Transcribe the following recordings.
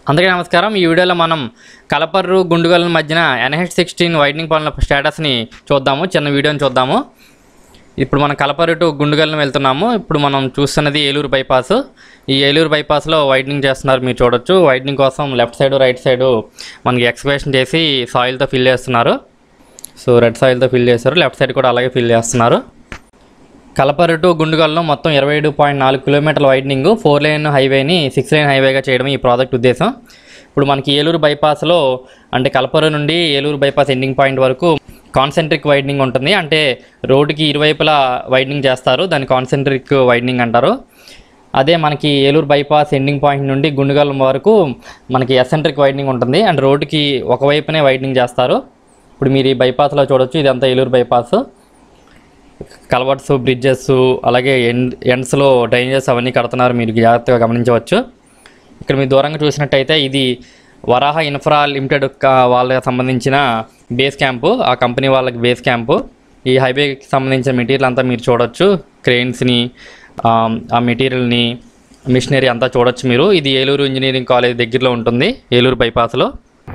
అందరికీ నమస్కారం ఈ వీడియోలో మనం కలపర్రు గుండుగల మధ్యన ఎన్హెచ్ సిక్స్టీన్ వైడనింగ్ పనుల స్టేటస్ని చూద్దాము చిన్న వీడియోని చూద్దాము ఇప్పుడు మనం కలపర్రు టు గుండుగల్ని వెళ్తున్నాము ఇప్పుడు మనం చూస్తున్నది ఏలూరు బైపాస్ ఈ ఏలూరు బైపాస్లో వైడనింగ్ చేస్తున్నారు మీరు చూడొచ్చు వైడనింగ్ కోసం లెఫ్ట్ సైడ్ రైట్ సైడ్ మనకి ఎక్స్కవేషన్ చేసి సాయిల్తో ఫిల్ చేస్తున్నారు సో రెడ్ సాయిల్తో ఫిల్ చేస్తారు లెఫ్ట్ సైడ్ కూడా అలాగే ఫిల్ చేస్తున్నారు కలపర్రు టు గుండుగల్లో మొత్తం ఇరవై ఏడు పాయింట్ నాలుగు కిలోమీటర్ల వైడనింగ్ ఫోర్ లైన్ హైవేని సిక్స్ లైన్ హైవేగా చేయడం ఈ ప్రాజెక్ట్ ఉద్దేశం ఇప్పుడు మనకి ఏలూరు బైపాస్లో అంటే కలపర్రు నుండి ఏలూరు బైపాస్ ఎండింగ్ పాయింట్ వరకు కాన్సెంట్రిక్ వైడనింగ్ ఉంటుంది అంటే రోడ్డుకి ఇరువైపులా వైడనింగ్ చేస్తారు దాన్ని కాన్సెంట్రిక్ వైడనింగ్ అంటారు అదే మనకి ఏలూరు బైపాస్ ఎండింగ్ పాయింట్ నుండి గుండుగల్ వరకు మనకి ఎసెంట్రిక్ వైడనింగ్ ఉంటుంది అండ్ రోడ్డుకి ఒకవైపునే వైడనింగ్ చేస్తారు ఇప్పుడు మీరు ఈ బైపాస్లో చూడొచ్చు ఇదంతా ఏలూరు బైపాస్ కలవర్ట్స్ బ్రిడ్జెస్ అలాగే ఎండ్ ఎండ్స్లో డ్రైనేజెస్ అవన్నీ కడుతున్నారు మీరు జాగ్రత్తగా గమనించవచ్చు ఇక్కడ మీరు దూరంగా చూసినట్టయితే ఇది వరాహ ఇన్ఫ్రా లిమిటెడ్ క- వాళ్ళకి సంబంధించిన బేస్ క్యాంపు ఆ కంపెనీ వాళ్ళకి బేస్ క్యాంపు ఈ హైవేకి సంబంధించిన మెటీరియల్ అంతా మీరు చూడొచ్చు క్రెయిన్స్ని ఆ మెటీరియల్ని మిషనరీ అంతా చూడొచ్చు మీరు ఇది ఏలూరు ఇంజనీరింగ్ కాలేజ్ దగ్గరలో ఉంటుంది ఏలూరు బైపాస్లో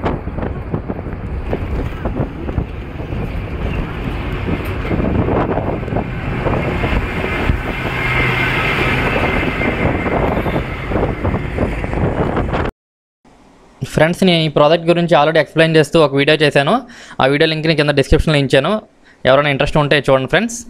ఫ్రెండ్స్ నేను ఈ ప్రోడక్ట్ గురించి ఆల్రెడీ ఎక్స్ప్లెయిన్ చేస్తూ ఒక వీడియో చేశాను ఆ వీడియో లింక్ని కింద డిస్క్రిప్షన్లో ఇచ్చాను ఎవరైనా ఇంట్రెస్ట్ ఉంటే చూడండి friends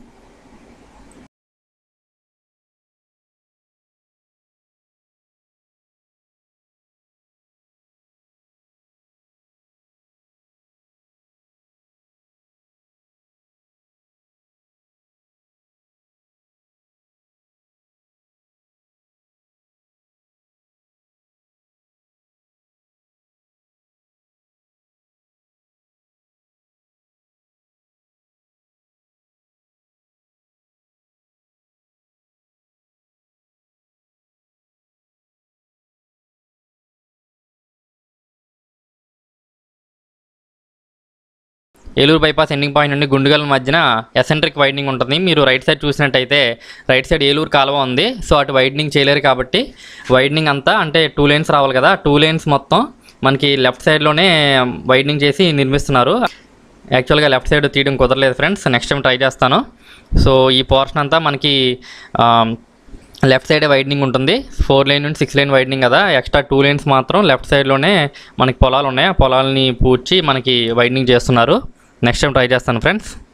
Eluru bypass ending point నుండి గుండుగల్ మధ్యన ఎసెంట్రిక్ వైడనింగ్ ఉంటుంది మీరు రైట్ సైడ్ చూసినట్టయితే రైట్ సైడ్ ఏలూరు కాలువ ఉంది సో అటు వైడనింగ్ చేయలేరు కాబట్టి వైడనింగ్ అంతా అంటే టూ లేన్స్ రావాలి కదా టూ లేన్స్ మొత్తం మనకి లెఫ్ట్ సైడ్లోనే వైడనింగ్ చేసి నిర్మిస్తున్నారు యాక్చువల్గా లెఫ్ట్ సైడ్ తీయడం కుదరలేదు ఫ్రెండ్స్ నెక్స్ట్ టైం ట్రై చేస్తాను సో ఈ పోర్షన్ అంతా మనకి లెఫ్ట్ సైడ్ వైడనింగ్ ఉంటుంది ఫోర్ లైన్ నుండి సిక్స్ లైన్ వైడనింగ్ కదా ఎక్స్ట్రా టూ లైన్స్ మాత్రం లెఫ్ట్ సైడ్లోనే మనకి పొలాలు ఉన్నాయి ఆ పొలాలని పూడ్చి మనకి వైడనింగ్ చేస్తున్నారు నెక్స్ట్ టైం ట్రై చేస్తాను ఫ్రెండ్స్